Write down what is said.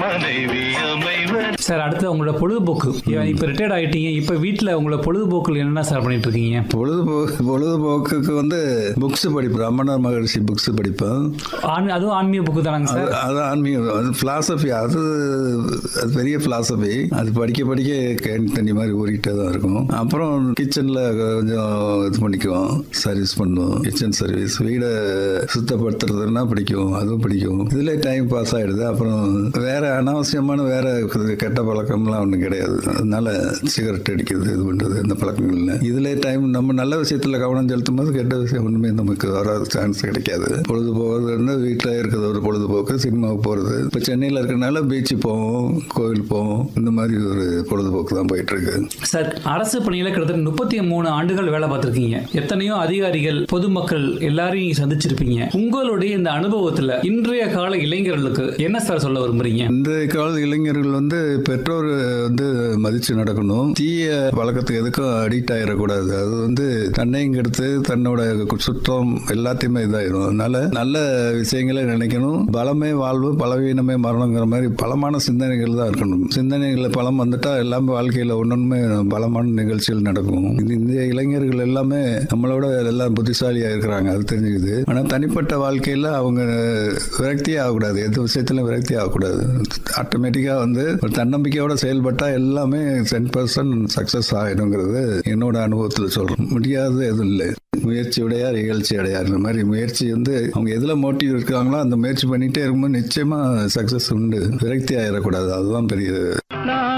மனைவி அமைவர் சார் அடுத்து உங்களோட பொழுதுபோக்கு இப்போ ரிட்டையர்ட் ஆயிட்டீங்க இப்போ வீட்டில் உங்களோட பொழுதுபோக்குகள் என்னென்ன சார் பண்ணிட்டு இருக்கீங்க பொழுதுபோக்கு பொழுதுபோக்குக்கு வந்து புக்ஸ் படிப்பேன் ரமணர் மகரிஷி புக்ஸ் படிப்பேன் ஆன்மீ அதுவும் ஆன்மீக புக்கு தானாங்க அது சார் அது ஆன்மீகம் அது ஃபிலாசபி அது அது பெரிய ஃபிலாசபி அது படிக்க படிக்க கேன் தண்ணி மாதிரி ஊறிக்கிட்டே தான் இருக்கும் அப்புறம் கிச்சனில் கொஞ்சம் இது பண்ணிக்குவோம் சர்வீஸ் பண்ணுவோம் கிச்சன் சர்வீஸ் வீடை சுத்தப்படுத்துறதுன்னா பிடிக்கும் அதுவும் பிடிக்கும் இதுல டைம் பாஸ் ஆயிடுது அப்புறம் வேற அனாவசியமான வேற கெட்ட பழக்கம்லாம் ஒன்றும் கிடையாது அதனால சிகரெட் அடிக்கிறது இது பண்றது இந்த பழக்கங்கள் இல்லை இதுல டைம் நம்ம நல்ல விஷயத்துல கவனம் செலுத்தும் போது கெட்ட விஷயம் ஒன்றுமே நமக்கு வர சான்ஸ் கிடைக்காது பொழுது போகிறதுன்னா வீட்டில் இருக்கிறது ஒரு பொழுதுபோக்கு சினிமாவுக்கு போகிறது இப்போ சென்னையில் இருக்கிறனால பீச்சு போவோம் கோவில் போவோம் இந்த மாதிரி ஒரு பொழுதுபோக்கு தான் போயிட்டு இருக்கு சார் அரசு பணியில் கிட்டத்தட்ட முப்பத்தி மூணு ஆண்டுகள் வேலை பார்த்துருக்கீங்க எத்தனையோ அதிகாரிகள் பொதுமக்கள் எல்லாரையும் நீங்க சந்திச்சிருப்பீங்க உங்களுடைய இந்த அனுபவத்தில் இன்றைய கால இளைஞர்களுக்கு என்ன சார் சொல்ல விரும்புறீங்க இந்த கால இளைஞர்கள் வந்து பெற்றோர் வந்து மதிச்சு நடக்கணும் தீய பழக்கத்துக்கு எதுக்கும் அடிக்ட் ஆயிடக்கூடாது அது வந்து தன்னையும் கெடுத்து தன்னோட சுற்றம் எல்லாத்தையுமே இதாயிரும் அதனால நல்ல விஷயங்களை நினைக்கணும் பலமே வாழ்வு பலவீனமே மரணங்கிற மாதிரி பலமான சிந்தனைகள் தான் இருக்கணும் சிந்தனைகள் பலம் வந்துட்டா எல்லாமே வாழ்க்கையில ஒன்னொன்னுமே பலமான நிகழ்ச்சிகள் நடக்கும் இந்த இந்திய இளைஞர்கள் எல்லாமே நம்மளோட எல்லாம் புத்திசாலியா இருக்கிறாங்க அது தெரிஞ்சுக்குது ஆனா தனிப்பட்ட வாழ்க்கையில அவங்க விரக்தியே ஆகக்கூடாது எந்த விஷயத்திலும் விரக்தி ஆகக்கூடாது ஆட்டோமேட்டிக்கா வந்து ஒரு தன்னம்பிக்கையோட செயல்பட்டா எல்லாமே டென் பர்சன்ட் சக்சஸ் ஆயிடுங்கிறது என்னோட அனுபவத்தில் சொல்றேன் முடியாது எதுவும் இல்லை முயற்சி உடையார் இகழ்ச்சி அடையார் இந்த மாதிரி முயற்சி வந்து அவங்க எதுல மோட்டிவ் இருக்காங்களோ அந்த முயற்சி பண்ணிட்டே இருக்கும்போது நிச்சயமா சக்சஸ் உண்டு விரக்தி ஆயிடக்கூடாது அதுதான் பெரிய